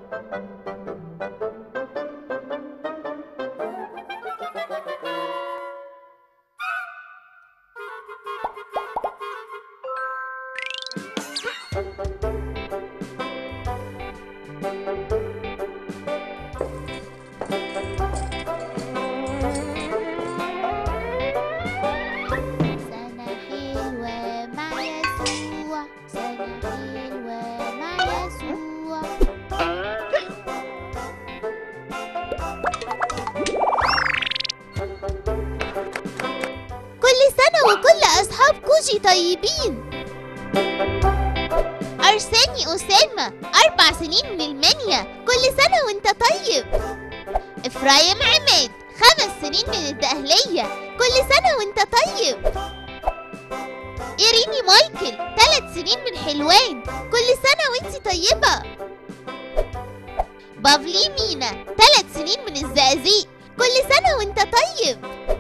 سنة حلوة مع يسوع سنة حلوة مع يسوع كل سنة وكل أصحاب كوجي طيبين أرساني أسامة أربع سنين من المنيا كل سنة وأنت طيب إفرايم عماد خمس سنين من الدقهلية كل سنة وأنت طيب إيريني مايكل ثلاث سنين من حلوان كل سنة وأنت طيبة بافلي مينا ثلاث سنين من الزقازيق كل سنة وأنت طيب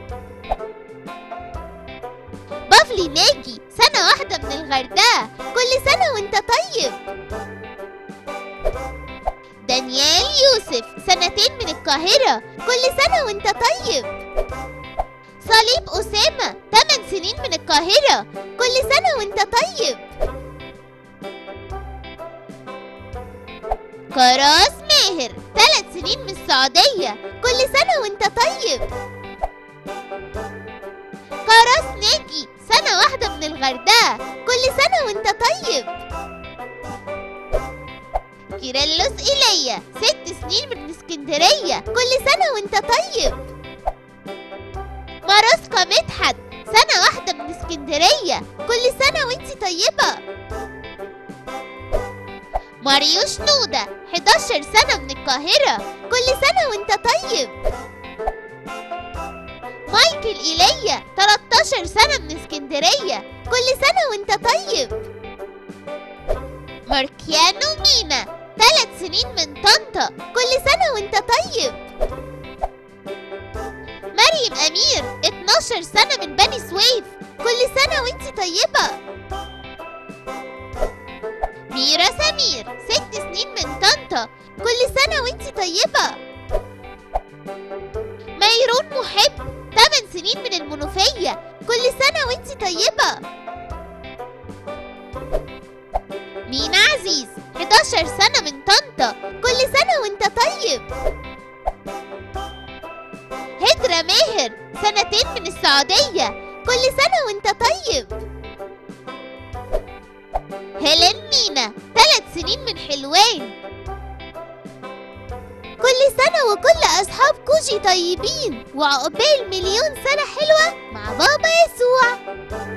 بافلي ناجي سنة واحدة من الغردقة كل سنة وانت طيب دانيال يوسف سنتين من القاهرة كل سنة وانت طيب صليب أسامة 8 سنين من القاهرة كل سنة وانت طيب كراس ماهر 3 سنين من السعودية كل سنة وانت طيب كراس ناجي سنة واحدة من الغردقة كل سنة وانت طيب كيرلس إيليا ست سنين من اسكندرية كل سنة وانت طيب ماراسكا مدحت سنة واحدة من اسكندرية كل سنة وانت طيبة ماريو شنودة 11 سنة من القاهرة كل سنة وانت طيب مايكل إيليا 13 سنة من اسكندرية كل سنة وانت طيب ماركيانو مينا 3 سنين من طنطا كل سنة وانت طيب مريم أمير 12 سنة من بني سويف كل سنة وانت طيبة ميرا سمير 6 سنين من طنطا كل سنة وانت طيبة ميرون محب 8 سنين من المنوفية كل سنة وانت طيبة مينا عزيز 11 سنة من طنطا كل سنة وانت طيب هدرة ماهر سنتين من السعودية كل سنة وانت طيب هيلين مينا 3 سنين من حلوان كل سنة وكل أصحاب كوجي طيبين وعقبال مليون سنة حلوة مع بابا يسوع